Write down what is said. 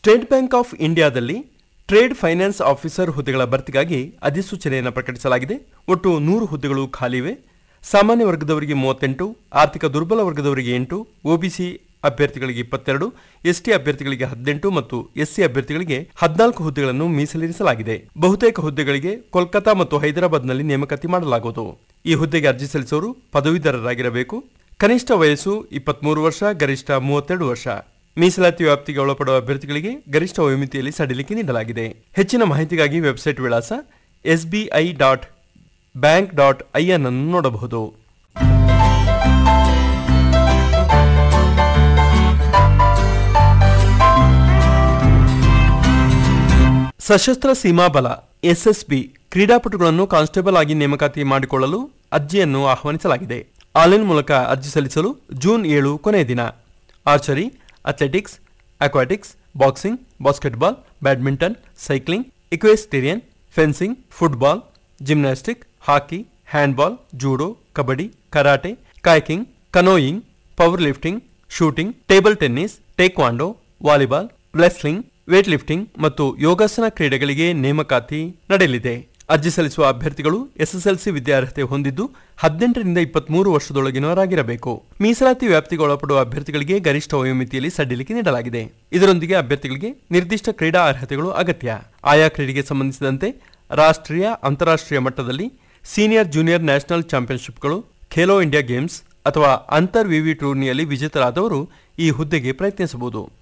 state Bank of ಇಂಡಿಯಾದಲ್ಲಿ trade finance officer ಹುದ್ದೆಗಳ ಭರ್ತಿಗಾಗಿ ಅಧಿಸೂಚನೆಯನ್ನು ಪ್ರಕಟಿಸಲಾಗಿದೆ ಒಟ್ಟು ನೂರು ಹುದ್ದೆಗಳು ಖಾಲಿವೆ ಸಾಮಾನ್ಯ ವರ್ಗದವರಿಗೆ ಮೂವತ್ತೆಂಟು ಆರ್ಥಿಕ ದುರ್ಬಲ ವರ್ಗದವರಿಗೆ ಎಂಟು ಒಬಿಸಿ ಅಭ್ಯರ್ಥಿಗಳಿಗೆ ಇಪ್ಪತ್ತೆರಡು ಎಸ್ಟಿ ಅಭ್ಯರ್ಥಿಗಳಿಗೆ ಹದಿನೆಂಟು ಮತ್ತು ಎಸ್ಸಿ ಅಭ್ಯರ್ಥಿಗಳಿಗೆ ಹದಿನಾಲ್ಕು ಹುದ್ದೆಗಳನ್ನು ಮೀಸಲಿರಿಸಲಾಗಿದೆ ಬಹುತೇಕ ಹುದ್ದೆಗಳಿಗೆ ಕೋಲ್ಕತಾ ಮತ್ತು ಹೈದರಾಬಾದ್ನಲ್ಲಿ ನೇಮಕಾತಿ ಮಾಡಲಾಗುವುದು ಈ ಹುದ್ದೆಗೆ ಅರ್ಜಿ ಸಲ್ಲಿಸೋರು ಪದವೀಧರರಾಗಿರಬೇಕು ಕನಿಷ್ಠ ವಯಸ್ಸು ಇಪ್ಪತ್ಮೂರು ವರ್ಷ ಗರಿಷ್ಠ ಮೂವತ್ತೆರಡು ವರ್ಷ ಮೀಸಲಾತಿ ವ್ಯಾಪ್ತಿಗೆ ಒಳಪಡುವ ಅಭ್ಯರ್ಥಿಗಳಿಗೆ ಗರಿಷ್ಠ ವಯೋಮಿತಿಯಲ್ಲಿ ಸಡಿಲಿಕೆ ನೀಡಲಾಗಿದೆ ಹೆಚ್ಚಿನ ಮಾಹಿತಿಗಾಗಿ ವೆಬ್ಸೈಟ್ ವಿಳಾಸ SBI dot bank dot IN ಅನ್ನು ನೋಡಬಹುದು ಸಶಸ್ತ್ರ ಸೀಮಾ ಬಲ ಎಸ್ಎಸ್ಬಿ ಕ್ರೀಡಾಪಟುಗಳನ್ನು ಕಾನ್ಸ್ಟೇಬಲ್ ಆಗಿ ನೇಮಕಾತಿ ಮಾಡಿಕೊಳ್ಳಲು ಅರ್ಜಿಯನ್ನು ಆಹ್ವಾನಿಸಲಾಗಿದೆ ಆನ್ಲೈನ್ ಮೂಲಕ ಅರ್ಜಿ ಸಲ್ಲಿಸಲು ಜೂನ್ ಏಳು ಕೊನೆಯ ದಿನ archery athletics aquatics boxing basketball badminton cycling equestrian fencing football gymnastic hockey handball judo kabaddi karate kayaking canoeing power lifting shooting table tennis taekwondo volleyball wrestling weight lifting ಮತ್ತು ಯೋಗಾಸನ ಕ್ರೀಡೆಗಳಿಗೆ ನೇಮಕಾತಿ ನಡೆಯಲಿದೆ ಅರ್ಜಿ ಸಲ್ಲಿಸುವ ಅಭ್ಯರ್ಥಿಗಳು ಎಸ್ಎಸ್ಎಲ್ಸಿ ವಿದ್ಯಾರ್ಹತೆ ಹೊಂದಿದ್ದು ಹದಿನೆಂಟರಿಂದ ಇಪ್ಪತ್ಮೂರು ವರ್ಷದೊಳಗಿನವರಾಗಿರಬೇಕು ಮೀಸಲಾತಿ ವ್ಯಾಪ್ತಿಗೆ ಒಳಪಡುವ ಅಭ್ಯರ್ಥಿಗಳಿಗೆ ಗರಿಷ್ಠ ವಯೋಮಿತಿಯಲ್ಲಿ ಸಡಿಲಿಕೆ ನೀಡಲಾಗಿದೆ ಇದರೊಂದಿಗೆ ಅಭ್ಯರ್ಥಿಗಳಿಗೆ ನಿರ್ದಿಷ್ಟ ಕ್ರೀಡಾ ಅರ್ಹತೆಗಳು ಅಗತ್ಯ ಆಯಾ ಕ್ರೀಡೆಗೆ ಸಂಬಂಧಿಸಿದಂತೆ ರಾಷ್ಟ್ರೀಯ ಅಂತಾರಾಷ್ಟ್ರೀಯ ಮಟ್ಟದಲ್ಲಿ ಸೀನಿಯರ್ ಜೂನಿಯರ್ ನ್ಯಾಷನಲ್ ಚಾಂಪಿಯನ್ಶಿಪ್ಗಳು ಖೇಲೋ ಇಂಡಿಯಾ ಗೇಮ್ಸ್ ಅಥವಾ ಅಂತರ್ ವಿವಿ ಟೂರ್ನಿಯಲ್ಲಿ ವಿಜೇತರಾದವರು ಈ ಹುದ್ದೆಗೆ ಪ್ರಯತ್ನಿಸಬಹುದು